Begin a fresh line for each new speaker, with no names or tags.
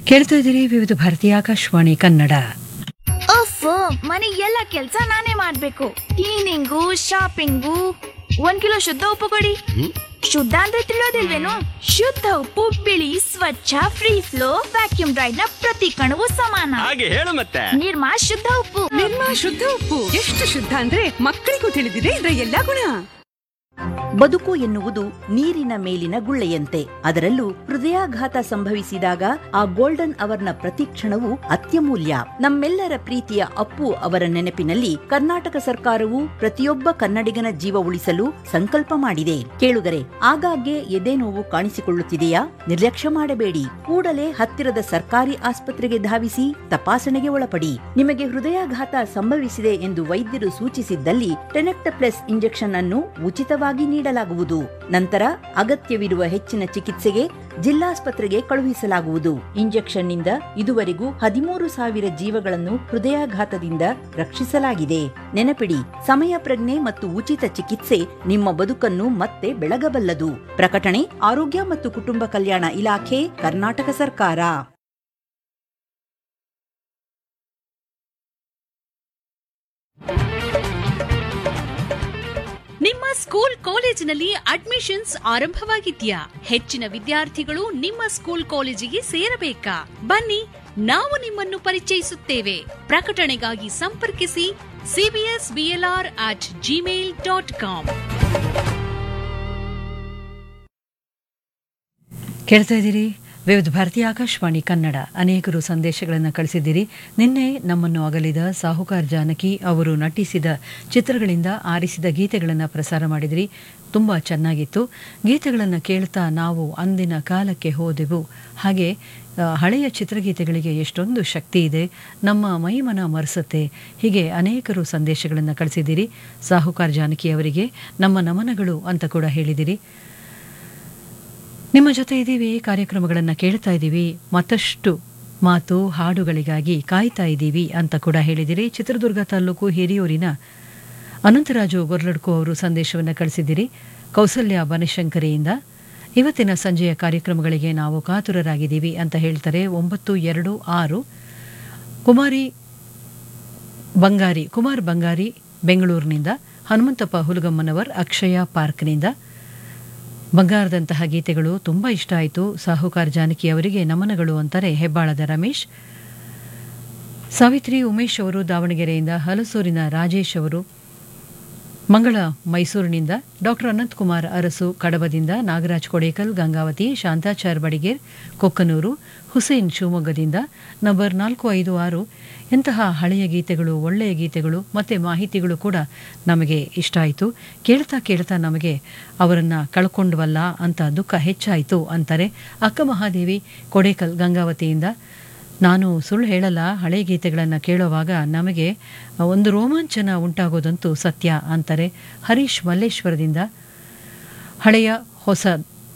ಕೇಳ್ತಾ ಇದ್ದೀರಿ ವಿವಿಧ ಭಾರತೀಯ ಆಕಾಶವಾಣಿ ಕನ್ನಡ
ಅಫ್ ಮನೆ ಎಲ್ಲ ಕೆಲ್ಸ ನಾನೇ ಮಾಡ್ಬೇಕು ಕ್ಲೀನಿಂಗು ಶಾಪಿಂಗು ಒಂದ್ ಕಿಲೋ ಶುದ್ಧ ಉಪ್ಪು ಕೊಡಿ ಶುದ್ಧ ಅಂದ್ರೆ ತಿಳಿಯೋದಿಲ್ವೇನು ಶುದ್ಧ ಉಪ್ಪು ಬಿಳಿ ಸ್ವಚ್ಛ ಫ್ರೀ ಫ್ಲೋ ವ್ಯಾಕ್ಯೂಮ್ ಡ್ರೈಡ್ ನ ಪ್ರತಿ ಕಣವು ಸಮಾನ
ಹಾಗೆ ಹೇಳು ಮತ್ತೆ
ನಿರ್ಮಾ ಶುದ್ಧ ಉಪ್ಪು
ನಿರ್ಮಾ ಶುದ್ಧ ಉಪ್ಪು ಎಷ್ಟು ಶುದ್ಧ ಅಂದ್ರೆ ಮಕ್ಕಳಿಗೂ ತಿಳಿದಿದೆ ಇದರ ಎಲ್ಲಾ ಗುಣ
ಬದುಕು ಎನ್ನುವುದು ನೀರಿನ ಮೇಲಿನ ಗುಳ್ಳೆಯಂತೆ ಅದರಲ್ಲೂ ಹೃದಯಾಘಾತ ಸಂಭವಿಸಿದಾಗ ಆ ಗೋಲ್ಡನ್ ಅವರ್ನ ಪ್ರತಿಕ್ಷಣವು ಅತ್ಯಮೂಲ್ಯ ನಮ್ಮೆಲ್ಲರ ಪ್ರೀತಿಯ ಅಪ್ಪು ಅವರ ನೆನಪಿನಲ್ಲಿ ಕರ್ನಾಟಕ ಸರ್ಕಾರವು ಪ್ರತಿಯೊಬ್ಬ ಕನ್ನಡಿಗನ ಜೀವ ಉಳಿಸಲು ಸಂಕಲ್ಪ ಮಾಡಿದೆ ಕೇಳುಗರೆ ಆಗಾಗ್ಗೆ ಎದೆ ನೋವು ಕಾಣಿಸಿಕೊಳ್ಳುತ್ತಿದೆಯಾ ನಿರ್ಲಕ್ಷ್ಯ ಮಾಡಬೇಡಿ ಕೂಡಲೇ ಹತ್ತಿರದ ಸರ್ಕಾರಿ ಆಸ್ಪತ್ರೆಗೆ ಧಾವಿಸಿ ತಪಾಸಣೆಗೆ ಒಳಪಡಿ ನಿಮಗೆ ಹೃದಯಾಘಾತ ಸಂಭವಿಸಿದೆ ಎಂದು ವೈದ್ಯರು ಸೂಚಿಸಿದ್ದಲ್ಲಿ ಟೆನೆಕ್ಟಪ್ಲೆಸ್ ಇಂಜೆಕ್ಷನ್ ಅನ್ನು ಉಚಿತವಾಗಿ ನೀಡಲಾಗುವುದು ನಂತರ ಅಗತ್ಯವಿರುವ ಹೆಚ್ಚಿನ ಚಿಕಿತ್ಸೆಗೆ ಜಿಲ್ಲಾಸ್ಪತ್ರೆಗೆ ಕಳುಹಿಸಲಾಗುವುದು ಇಂಜೆಕ್ಷನ್ ನಿಂದ ಇದುವರೆಗೂ ಹದಿಮೂರು ಸಾವಿರ ಜೀವಗಳನ್ನು ಹೃದಯಾಘಾತದಿಂದ ರಕ್ಷಿಸಲಾಗಿದೆ ನೆನಪಿಡಿ ಸಮಯ ಪ್ರಜ್ಞೆ ಮತ್ತು ಉಚಿತ ಚಿಕಿತ್ಸೆ ನಿಮ್ಮ ಬದುಕನ್ನು ಮತ್ತೆ ಬೆಳಗಬಲ್ಲದು ಪ್ರಕಟಣೆ ಆರೋಗ್ಯ ಮತ್ತು ಕುಟುಂಬ ಕಲ್ಯಾಣ ಇಲಾಖೆ ಕರ್ನಾಟಕ ಸರ್ಕಾರ
ನಿಮ್ಮ ಸ್ಕೂಲ್ ಕಾಲೇಜಿನಲ್ಲಿ ಅಡ್ಮಿಷನ್ಸ್ ಆರಂಭವಾಗಿದ್ಯಾ ಹೆಚ್ಚಿನ ವಿದ್ಯಾರ್ಥಿಗಳು ನಿಮ್ಮ ಸ್ಕೂಲ್ ಕಾಲೇಜಿಗೆ ಸೇರಬೇಕಾ ಬನ್ನಿ ನಾವು ನಿಮ್ಮನ್ನು ಪರಿಚಯಿಸುತ್ತೇವೆ ಪ್ರಕಟಣೆಗಾಗಿ ಸಂಪರ್ಕಿಸಿ CBS BLR at gmail dot com
ಕೇಳ್ತಾ ಇದ್ದೀರಿ ವಿವಿಧ ಭಾರತೀಯ ಆಕಾಶವಾಣಿ ಕನ್ನಡ ಅನೇಕರು ಸಂದೇಶಗಳನ್ನು ಕಳಿಸಿದ್ದೀರಿ ನಿನ್ನೆ ನಮ್ಮನ್ನು ಅಗಲಿದ ಸಾಹುಕಾರ್ ಜಾನಕಿ ಅವರು ನಟಿಸಿದ ಚಿತ್ರಗಳಿಂದ ಆರಿಸಿದ ಗೀತೆಗಳನ್ನು ಪ್ರಸಾರ ಮಾಡಿದಿರಿ ತುಂಬ ಚೆನ್ನಾಗಿತ್ತು ಗೀತೆಗಳನ್ನು ಕೇಳ್ತಾ ನಾವು ಅಂದಿನ ಕಾಲಕ್ಕೆ ಹೋದೆವು ಹಾಗೆ ಆ, ಹಳೆಯ ಚಿತ್ರಗೀತೆಗಳಿಗೆ ಎಷ್ಟೊಂದು ಶಕ್ತಿ ಇದೆ ನಮ್ಮ ಮೈಮನ ಮರೆಸುತ್ತೆ ಹೀಗೆ ಅನೇಕರು ಸಂದೇಶಗಳನ್ನು ಕಳಿಸಿದ್ದೀರಿ ಸಾಹುಕಾರ್ ಜಾನಕಿ ಅವರಿಗೆ ನಮ್ಮ ನಮನಗಳು ಅಂತ ಕೂಡ ಹೇಳಿದಿರಿ ನಿಮ್ಮ ಜೊತೆ ಇದ್ದೀವಿ ಕಾರ್ಯಕ್ರಮಗಳನ್ನು ಕೇಳ್ತಾ ಇದ್ದೀವಿ ಮತ್ತಷ್ಟು ಮಾತು ಹಾಡುಗಳಿಗಾಗಿ ಕಾಯ್ತಾ ಇದ್ದೀವಿ ಅಂತ ಕೂಡ ಹೇಳಿದಿರಿ ಚಿತ್ರದುರ್ಗ ತಾಲೂಕು ಹಿರಿಯೂರಿನ ಅನಂತರಾಜು ಗೊರ್ಲಡ್ಕೋ ಅವರು ಸಂದೇಶವನ್ನು ಕಳಿಸಿದ್ದೀರಿ ಕೌಸಲ್ಯ ಬನಶಂಕರಿಯಿಂದ ಇವತ್ತಿನ ಸಂಜೆಯ ಕಾರ್ಯಕ್ರಮಗಳಿಗೆ ನಾವು ಕಾತುರರಾಗಿದ್ದೀವಿ ಅಂತ ಹೇಳ್ತಾರೆ ಒಂಬತ್ತು ಎರಡು ಆರು ಕುಮಾರಿ ಬಂಗಾರಿ ಕುಮಾರ್ ಬಂಗಾರಿ ಬೆಂಗಳೂರಿನಿಂದ ಹನುಮಂತಪ್ಪ ಹುಲಗಮ್ಮನವರ್ ಅಕ್ಷಯ ಪಾರ್ಕ್ನಿಂದ ಬಂಗಾರದಂತಹ ಗೀತೆಗಳು ತುಂಬ ಇಷ್ಟ ಆಯಿತು ಸಾಹುಕಾರ್ ಜಾನಕಿ ಅವರಿಗೆ ನಮನಗಳು ಅಂತಾರೆ ಹೆಬ್ಬಾಳದ ರಮೇಶ್ ಸಾವಿತ್ರಿ ಉಮೇಶ್ ಅವರು ದಾವಣಗೆರೆಯಿಂದ ಹಲಸೂರಿನ ರಾಜೇಶ್ ಅವರು ಮಂಗಳ ಮೈಸೂರಿನಿಂದ ಡಾಕ್ಟರ್ ಅನಂತಕುಮಾರ್ ಅರಸು ಕಡಬದಿಂದ ನಾಗರಾಜ್ ಕೊಡೇಕಲ್ ಗಂಗಾವತಿ ಶಾಂತಾಚಾರ್ ಬಡಿಗೇರ್ ಕೊಕ್ಕನೂರು ಹುಸೇನ್ ಶಿವಮೊಗ್ಗದಿಂದ ನಂಬರ್ ನಾಲ್ಕು ಐದು ಆರು ಎಂತಹ ಹಳೆಯ ಗೀತೆಗಳು ಒಳ್ಳೆಯ ಗೀತೆಗಳು ಮತ್ತು ಮಾಹಿತಿಗಳು ಕೂಡ ನಮಗೆ ಇಷ್ಟ ಆಯಿತು ಕೇಳ್ತಾ ಕೇಳ್ತಾ ನಮಗೆ ಅವರನ್ನು ಕಳ್ಕೊಂಡ್ವಲ್ಲ ಅಂತ ದುಃಖ ಹೆಚ್ಚಾಯಿತು ಅಂತಾರೆ ಅಕ್ಕ ಮಹಾದೇವಿ ಕೊಡೇಕಲ್ ಗಂಗಾವತಿಯಿಂದ ನಾನು ಸುಳ್ಳು ಹೇಳಲ್ಲ ಹಳೆ ಗೀತೆಗಳನ್ನು ಕೇಳುವಾಗ ನಮಗೆ ಒಂದು ರೋಮಾಂಚನ ಉಂಟಾಗೋದಂತೂ ಸತ್ಯ ಅಂತಾರೆ ಹರೀಶ್ ಮಲ್ಲೇಶ್ವರದಿಂದ ಹಳೆಯ ಹೊಸ